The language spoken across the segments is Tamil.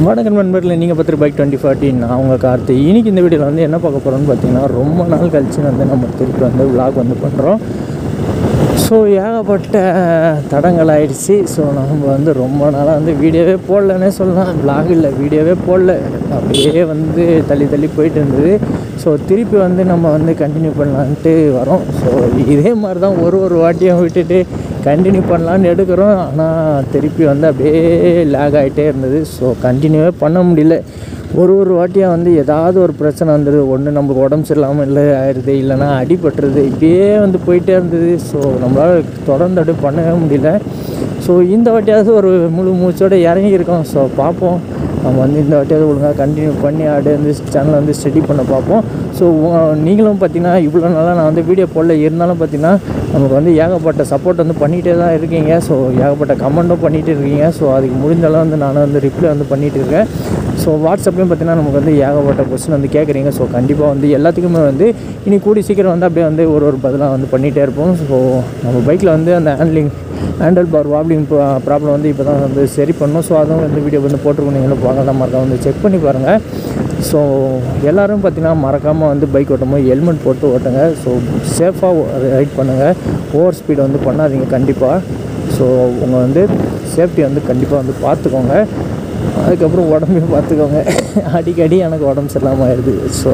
வணக்கம் நண்பர்களே நீங்கள் பார்த்துட்டு பைக் டுவெண்ட்டி ஃபார்ட்டி நான் உங்கள் கார்த்தி இன்னைக்கு இந்த வீடியோவில் வந்து என்ன பார்க்க போகிறோம்னு பார்த்தீங்கன்னா ரொம்ப நாள் கழிச்சு வந்து நம்ம திருப்பி வந்து vlog வந்து பண்ணுறோம் ஸோ ஏகப்பட்ட தடங்கள் ஆயிடுச்சு ஸோ நம்ம வந்து ரொம்ப நாளாக வந்து வீடியோவே போடலன்னே சொல்லலாம் vlog இல்லை வீடியோவே போடல அப்படியே வந்து தள்ளி தள்ளி போயிட்டு இருந்தது ஸோ திருப்பி வந்து நம்ம வந்து கண்டினியூ பண்ணலான்ட்டு வரோம் ஸோ இதே மாதிரி தான் ஒரு ஒரு வாட்டியும் விட்டுட்டு கண்டினியூ பண்ணலான்னு எடுக்கிறோம் ஆனால் திருப்பி வந்து அப்படியே லேக் ஆகிட்டே இருந்தது ஸோ கண்டினியூவே பண்ண முடியல ஒரு ஒரு வாட்டியாக வந்து ஏதாவது ஒரு பிரச்சனை வந்துடுது ஒன்று நம்மளுக்கு உடம்பு சரியில்லாமல் இல்லை ஆயிடுது இல்லைன்னா அடிபட்டுருது இப்படியே வந்து போயிட்டே இருந்தது ஸோ நம்மளால் தொடர்ந்து அப்படியே பண்ணவே முடியல ஸோ இந்த வாட்டியாவது ஒரு முழு மூச்சோடு இறங்கியிருக்கோம் ஸோ பார்ப்போம் நம்ம வந்து இந்த வாட்டியாவது ஒழுங்காக கண்டினியூ பண்ணி அப்படியே வந்து சேனலை வந்து ஸ்டடி பண்ண பார்ப்போம் ஸோ நீங்களும் பார்த்தீங்கன்னா இவ்வளோ நாளாக நான் வந்து வீடியோ போடல இருந்தாலும் பார்த்தீங்கன்னா நமக்கு வந்து ஏகப்பட்ட சப்போர்ட் வந்து பண்ணிகிட்டே தான் இருக்கீங்க ஸோ ஏகப்பட்ட கமெண்ட்டும் பண்ணிகிட்டு இருக்கீங்க ஸோ அதுக்கு முடிஞ்சளவு வந்து நானும் வந்து ரிப்ளை வந்து பண்ணிகிட்டு இருக்கேன் ஸோ வாட்ஸ்அப்லேயும் பார்த்தீங்கன்னா நமக்கு வந்து ஏகப்பட்ட கொஸ்டின் வந்து கேட்குறீங்க ஸோ கண்டிப்பாக வந்து எல்லாத்துக்குமே வந்து இனி கூடி சீக்கிரம் வந்து அப்படியே வந்து ஒரு ஒரு பதிலாக வந்து பண்ணிகிட்டே இருப்போம் ஸோ நம்ம பைக்கில் வந்து அந்த handling handle bar wobbling problem வந்து இப்போ தான் வந்து சரி பண்ணோம் ஸோ அதுவும் வந்து வீடியோ வந்து போட்டிருக்கோம் நீங்களும் பார்க்கலாம் மறக்காம வந்து செக் பண்ணி பாருங்கள் ஸோ எல்லோரும் பார்த்தீங்கன்னா மறக்காமல் வந்து பைக் ஓட்டும் போது ஹெல்மெட் போட்டு ஓட்டுங்க ஸோ சேஃபாக ரைட் பண்ணுங்கள் ஓவர் ஸ்பீடு வந்து பண்ணாதீங்க கண்டிப்பாக ஸோ உங்கள் வந்து சேஃப்டி வந்து கண்டிப்பாக வந்து பார்த்துக்கோங்க அதுக்கப்புறம் உடம்பையும் பார்த்துக்கோங்க அடிக்கடி எனக்கு உடம்பு சரியில்லாமல் ஆயிடுது ஸோ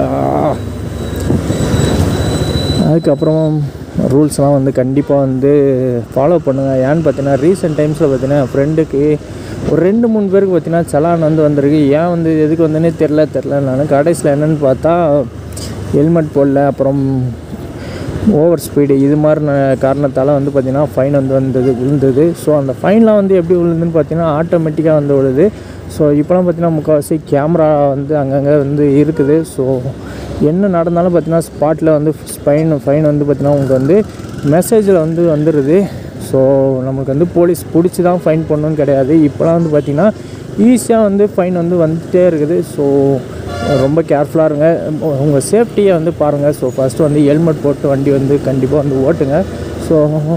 அதுக்கப்புறம் ரூல்ஸ்லாம் வந்து கண்டிப்பாக வந்து ஃபாலோ பண்ணுங்கள் ஏன்னு பார்த்தீங்கன்னா ரீசெண்ட் டைம்ஸில் பார்த்தீங்கன்னா ஃப்ரெண்டுக்கு ஒரு ரெண்டு மூணு பேருக்கு பார்த்தீங்கன்னா சலான் வந்து வந்திருக்கு ஏன் வந்து எதுக்கு வந்தேனே தெரில தெரில நான் கடைசியில் என்னென்னு பார்த்தா ஹெல்மெட் போடல அப்புறம் ஓவர் ஸ்பீடு இது மாதிரி ந- காரணத்தால் வந்து பார்த்திங்கன்னா ஃபைன் வந்து வந்தது விழுந்தது ஸோ அந்த ஃபைன்லாம் வந்து எப்படி விழுந்துன்னு பார்த்தீங்கன்னா ஆட்டோமேட்டிக்காக வந்து விழுது ஸோ இப்போலாம் பார்த்தீங்கன்னா முக்கால்வாசி கேமரா வந்து அங்கங்கே வந்து இருக்குது ஸோ என்ன நடந்தாலும் பார்த்தீங்கன்னா ஸ்பாட்டில் வந்து ஃபைன் ஃபைன் வந்து பார்த்திங்கன்னா உங்களுக்கு வந்து மெசேஜில் வந்து வந்துடுது ஸோ நமக்கு வந்து போலீஸ் பிடிச்சி தான் ஃபைன் பண்ணணும்னு கிடையாது இப்போலாம் வந்து பார்த்திங்கன்னா ஈஸியாக வந்து ஃபைன் வந்து வந்துகிட்டே இருக்குது ஸோ ரொம்ப கேர்ஃபுல்லாக இருங்க உங்கள் சேஃப்டியை வந்து பாருங்கள் ஸோ ஃபஸ்ட்டு வந்து ஹெல்மெட் போட்டு வண்டி வந்து கண்டிப்பாக வந்து ஓட்டுங்க ஸோ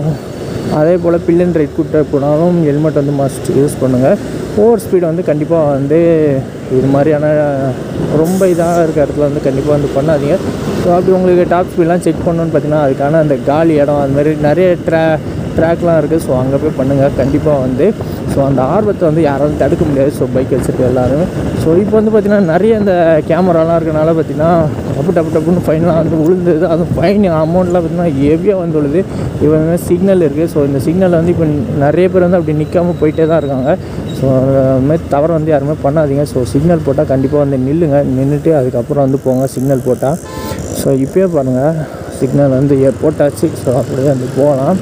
அதே போல் பில்லன் ரைட் கூட்ட போனாலும் ஹெல்மெட் வந்து மஸ்ட் யூஸ் பண்ணுங்கள் ஓவர் ஸ்பீடு வந்து கண்டிப்பாக வந்து இது மாதிரியான ரொம்ப இதாக இருக்க இடத்துல வந்து கண்டிப்பாக வந்து பண்ணாதீங்க ஸோ அப்படி உங்களுக்கு டாப் ஸ்பீட்லாம் செக் பண்ணணுன்னு பார்த்தீங்கன்னா அதுக்கான அந்த காலி இடம் அது மாதிரி நிறைய ட்ரா ட்ராக்லாம் இருக்குது ஸோ அங்கே போய் பண்ணுங்கள் கண்டிப்பாக வந்து ஸோ அந்த ஆர்வத்தை வந்து யாராலும் தடுக்க முடியாது ஸோ பைக் வச்சுருக்க எல்லாருமே ஸோ இப்போ வந்து பார்த்திங்கன்னா நிறைய இந்த கேமராலாம் இருக்கனால பார்த்திங்கன்னா டப்பு டப்பு டப்புன்னு ஃபைன்லாம் வந்து விழுந்தது அதுவும் ஃபைன் அமௌண்ட்லாம் பார்த்திங்கன்னா ஹெவியாக வந்து விழுது இப்போ சிக்னல் இருக்குது ஸோ இந்த சிக்னலில் வந்து இப்போ நிறைய பேர் வந்து அப்படி நிற்காம போயிட்டே தான் இருக்காங்க ஸோ அது மாதிரி தவறு வந்து யாருமே பண்ணாதீங்க ஸோ சிக்னல் போட்டால் கண்டிப்பாக வந்து நில்லுங்க நின்றுட்டு அதுக்கப்புறம் வந்து போங்க சிக்னல் போட்டால் ஸோ இப்போயே பாருங்கள் சிக்னல் வந்து ஏ- போட்டாச்சு ஸோ அப்படியே வந்து போகலாம்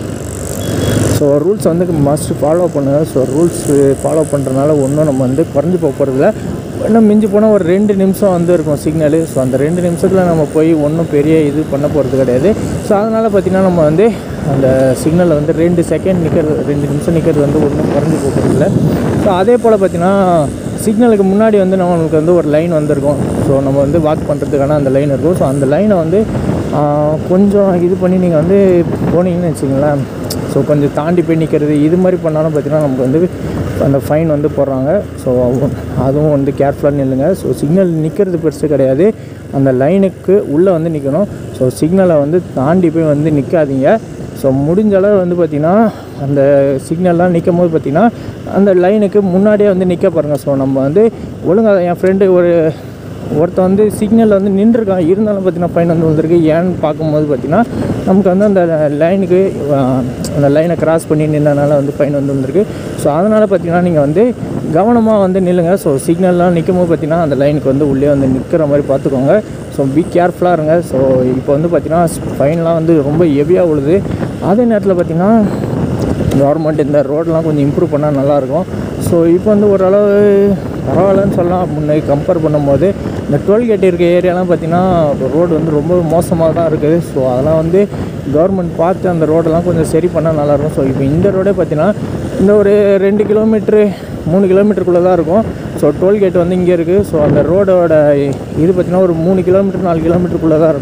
ஸோ ரூல்ஸ் வந்து மஸ்ட் ஃபாலோ பண்ணுங்கள் ஸோ ரூல்ஸ் ஃபாலோ பண்ணுறதுனால ஒன்றும் நம்ம வந்து குறைஞ்சி போக போகிறதில்ல இன்னும் மிஞ்சி போனால் ஒரு ரெண்டு நிமிஷம் வந்து இருக்கும் சிக்னலு ஸோ அந்த ரெண்டு நிமிஷத்தில் நம்ம போய் ஒன்றும் பெரிய இது பண்ண போகிறது கிடையாது ஸோ அதனால் பார்த்திங்கன்னா நம்ம வந்து அந்த சிக்னலில் வந்து ரெண்டு செகண்ட் நிற்கிறது ரெண்டு நிமிஷம் நிற்கிறது வந்து ஒன்றும் குறைஞ்சி போகிறதில்ல ஸோ அதே போல் பார்த்திங்கன்னா சிக்னலுக்கு முன்னாடி வந்து நம்மளுக்கு வந்து ஒரு லைன் வந்திருக்கும் ஸோ நம்ம வந்து வாக் பண்ணுறதுக்கான அந்த லைன் இருக்கும் ஸோ அந்த லைனை வந்து ஆஹ், கொஞ்சம் இது பண்ணி நீங்கள் வந்து போனீங்கன்னு வச்சுங்களேன் ஸோ கொஞ்சம் தாண்டி போய் நிற்கிறது இது மாதிரி பண்ணாலும் பார்த்தீங்கன்னா நமக்கு வந்து அந்த ஃபைன் வந்து போடுறாங்க ஸோ அதுவும் வந்து கேர்ஃபுல்லாக நில்லுங்க ஸோ சிக்னல் நிற்கிறது பெருசு கிடையாது அந்த லைனுக்கு உள்ளே வந்து நிற்கணும் ஸோ சிக்னலை வந்து தாண்டி போய் வந்து நிற்காதீங்க ஸோ முடிஞ்ச அளவு வந்து பார்த்திங்கன்னா அந்த சிக்னல்லாம் நிற்கும் போது பார்த்திங்கன்னா அந்த லைனுக்கு முன்னாடியே வந்து நிற்க பாருங்கள் ஸோ நம்ம வந்து ஒழுங்காக என் ஃப்ரெண்டு ஒரு ஒருத்தன் வந்து சிக்னலில் வந்து நின்றுருக்கான் இருந்தாலும் பார்த்தீங்கன்னா ஃபைன் வந்து வந்திருக்கு ஏன்னு பார்க்கும்போது பார்த்தீங்கன்னா நமக்கு வந்து அந்த லைனுக்கு அந்த லைனை கிராஸ் பண்ணி நின்றனால வந்து ஃபைன் வந்து வந்திருக்கு ஸோ அதனால் பார்த்தீங்கன்னா நீங்கள் வந்து கவனமாக வந்து நில்லுங்க ஸோ சிக்னல்லாம் நிற்கும் போது பார்த்தீங்கன்னா அந்த லைனுக்கு வந்து உள்ளே வந்து நிற்கிற மாதிரி பார்த்துக்கோங்க ஸோ பி கேர்ஃபுல்லாக இருங்க ஸோ இப்போ வந்து பார்த்தீங்கன்னா ஃபைன்லாம் வந்து ரொம்ப ஹெவியாக விழுது அதே நேரத்தில் பார்த்தீங்கன்னா கவர்மெண்ட் இந்த ரோடெலாம் கொஞ்சம் இம்ப்ரூவ் பண்ணால் நல்லாயிருக்கும் ஸோ இப்போ வந்து ஓரளவு பரவாயில்லன்னு சொல்லலாம் முன்னே கம்பேர் பண்ணும்போது இந்த டோல்கேட் இருக்க ஏரியாலாம் பார்த்திங்கன்னா ரோடு வந்து ரொம்ப மோசமாக தான் இருக்குது ஸோ அதெல்லாம் வந்து கவர்மெண்ட் பார்த்து அந்த ரோடெல்லாம் கொஞ்சம் சரி பண்ணால் நல்லாயிருக்கும் ஸோ இப்போ இந்த ரோடே பார்த்திங்கன்னா இந்த ஒரு ரெண்டு கிலோமீட்ரு மூணு கிலோமீட்டருக்குள்ளே தான் இருக்கும் ஸோ டோல்கேட் வந்து இங்கே இருக்குது ஸோ அந்த ரோடோட இது பார்த்திங்கன்னா ஒரு மூணு கிலோமீட்டர் நாலு கிலோமீட்டருக்குள்ளே தான் இருக்கும்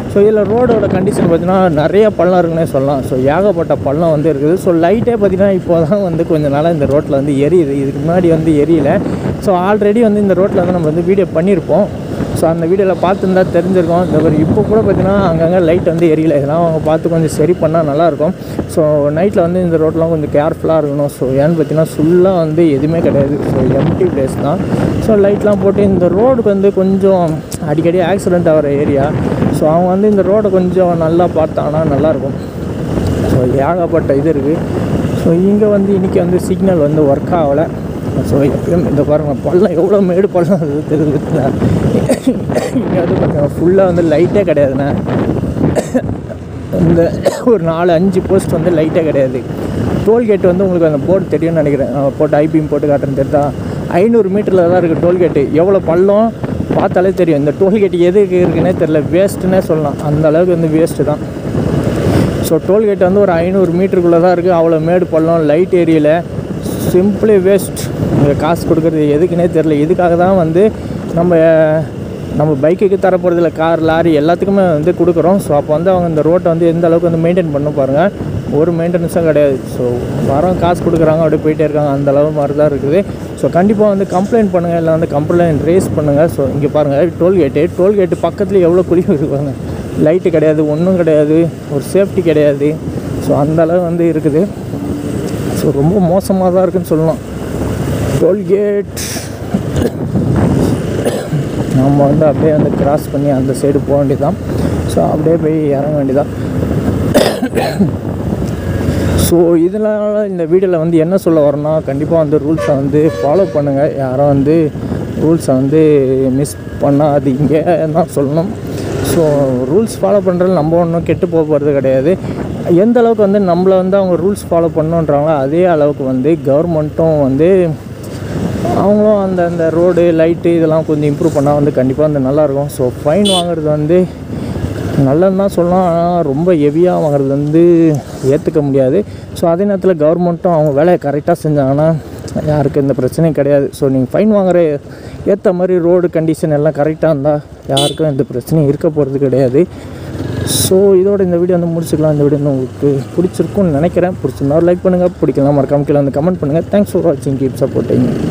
ஸோ இதில் ரோடோட கண்டிஷன் பார்த்தீங்கன்னா நிறைய பள்ளம் இருக்குன்னே சொல்லலாம் ஸோ ஏகப்பட்ட பள்ளம் வந்து இருக்குது ஸோ லைட்டே பார்த்தீங்கன்னா இப்போ தான் வந்து கொஞ்ச நாளாக இந்த ரோட்டில் வந்து எரியுது இதுக்கு முன்னாடி வந்து எரியல ஸோ ஆல்ரெடி வந்து இந்த ரோட்டில் வந்து நம்ம வந்து வீடியோ பண்ணியிருப்போம் ஸோ அந்த வீடியோவில் பார்த்துருந்தா தெரிஞ்சிருக்கோம் இந்த மாதிரி இப்போ கூட பார்த்தீங்கன்னா அங்கங்கே லைட் வந்து எரியல இதெல்லாம் அவங்க பார்த்து கொஞ்சம் சரி பண்ணால் நல்லாயிருக்கும் ஸோ நைட்டில் வந்து இந்த ரோட்லாம் கொஞ்சம் கேர்ஃபுல்லாக இருக்கணும் ஸோ ஏன்னு பார்த்தீங்கன்னா ஃபுல்லாக வந்து எதுவுமே கிடையாது ஸோ எம்டி பிளேஸ் தான் ஸோ லைட்லாம் போட்டு இந்த ரோடுக்கு வந்து கொஞ்சம் அடிக்கடி ஆக்சிடெண்ட் ஆகிற ஏரியா ஸோ அவங்க வந்து இந்த ரோடை கொஞ்சம் நல்லா பார்த்தாங்கன்னா நல்லாயிருக்கும் ஸோ ஏகப்பட்ட இது இருக்குது ஸோ இங்கே வந்து இன்றைக்கி வந்து சிக்னல் வந்து ஒர்க் ஆகலை ஸோ எப்பயும் இந்த பாருங்க பள்ளம் எவ்வளோ மேடு பள்ளம் அது தெரியுதுண்ணா இங்கே வந்து பார்த்தீங்கன்னா ஃபுல்லாக வந்து லைட்டே கிடையாதுண்ணே இந்த ஒரு நாலு அஞ்சு போஸ்ட் வந்து லைட்டே கிடையாது டோல்கேட் வந்து உங்களுக்கு அந்த போர்டு தெரியும்னு நினைக்கிறேன் அஹ் போட்டு ஐபிஎம் போட்டு காட்டுறேன் தெரியுதா ஐநூறு மீட்டரில் தான் இருக்குது டோல்கேட்டு எவ்வளோ பள்ளம் பார்த்தாலே தெரியும் இந்த டோல்கேட் எதுக்கு இருக்குன்னே தெரில வேஸ்ட்டுன்னே சொல்லலாம் அந்த அளவுக்கு வந்து வேஸ்ட்டு தான் ஸோ டோல்கேட் வந்து ஒரு ஐநூறு மீட்டருக்குள்ளே தான் இருக்குது அவ்வளோ மேடு பள்ளம் லைட் ஏரியில் சிம்பிளி வேஸ்ட் இங்கே காசு கொடுக்குறது எதுக்குன்னே தெரில இதுக்காக தான் வந்து நம்ம நம்ம பைக்குக்கு தரப்போகிறதுல கார் லாரி எல்லாத்துக்குமே வந்து கொடுக்குறோம் ஸோ அப்போ வந்து அவங்க இந்த ரோட்டை வந்து எந்த அளவுக்கு வந்து மெயின்டைன் பண்ண பாருங்கள் ஒரு மெயின்டெனன்ஸும் கிடையாது ஸோ வரோம் காசு கொடுக்குறாங்க அப்படியே போயிட்டே இருக்காங்க அந்த அளவு மாதிரி தான் இருக்குது ஸோ கண்டிப்பாக வந்து கம்ப்ளைண்ட் பண்ணுங்கள் இல்லை வந்து கம்ப்ளைண்ட் ரேஸ் பண்ணுங்கள் ஸோ இங்கே பாருங்கள் டோல்கேட்டு டோல்கேட்டு பக்கத்தில் எவ்வளோ குழி இருக்காங்க லைட்டு கிடையாது ஒன்றும் கிடையாது ஒரு சேஃப்டி கிடையாது ஸோ அந்த அளவு வந்து இருக்குது ஸோ ரொம்ப மோசமாக தான் இருக்குன்னு சொல்லலாம் டோல்கேட் நம்ம வந்து அப்படியே வந்து கிராஸ் பண்ணி அந்த சைடு போக வேண்டியதான் ஸோ அப்படியே போய் இறங்க வேண்டியதான் ஸோ இதனால் இந்த வீடியோவில் வந்து என்ன சொல்ல வரேன்னா கண்டிப்பாக வந்து ரூல்ஸை வந்து ஃபாலோ பண்ணுங்கள் யாரும் வந்து ரூல்ஸை வந்து மிஸ் பண்ணாதீங்க தான் சொல்லணும் ஸோ ரூல்ஸ் ஃபாலோ பண்ணுறது நம்ம ஒன்றும் கெட்டு போக போகிறது கிடையாது எந்த அளவுக்கு வந்து நம்மளை வந்து அவங்க ரூல்ஸ் ஃபாலோ பண்ணுன்றாங்களோ அதே அளவுக்கு வந்து கவர்மெண்ட்டும் வந்து அவங்களும் அந்த அந்த ரோடு லைட்டு இதெல்லாம் கொஞ்சம் இம்ப்ரூவ் பண்ணால் வந்து கண்டிப்பாக வந்து நல்லாயிருக்கும் ஸோ ஃபைன் வாங்குறது வந்து நல்லதுன்னு தான் சொல்லலாம் ஆனால் ரொம்ப ஹெவியாக வாங்குறது வந்து ஏற்றுக்க முடியாது ஸோ அதே நேரத்தில் கவர்மெண்ட்டும் அவங்க வேலையை கரெக்டாக செஞ்சாங்கன்னா யாருக்கு எந்த பிரச்சனையும் கிடையாது ஸோ நீங்கள் ஃபைன் வாங்குற ஏற்ற மாதிரி ரோடு கண்டிஷன் எல்லாம் கரெக்டாக இருந்தால் யாருக்கும் எந்த பிரச்சனையும் இருக்க போகிறது கிடையாது ஸோ இதோட இந்த வீடியோ வந்து முடிச்சுக்கலாம் இந்த வீடியோ வந்து உங்களுக்கு பிடிச்சிருக்கும்னு நினைக்கிறேன் பிடிச்சிருந்தா லைக் பண்ணுங்கள் பிடிக்கலாம் மறக்காம கீழே வந்து கமெண்ட் பண்ணுங்கள் தேங்க்ஸ் ஃபார் வாட்சிங் கீப் சப்போர்ட்டிங்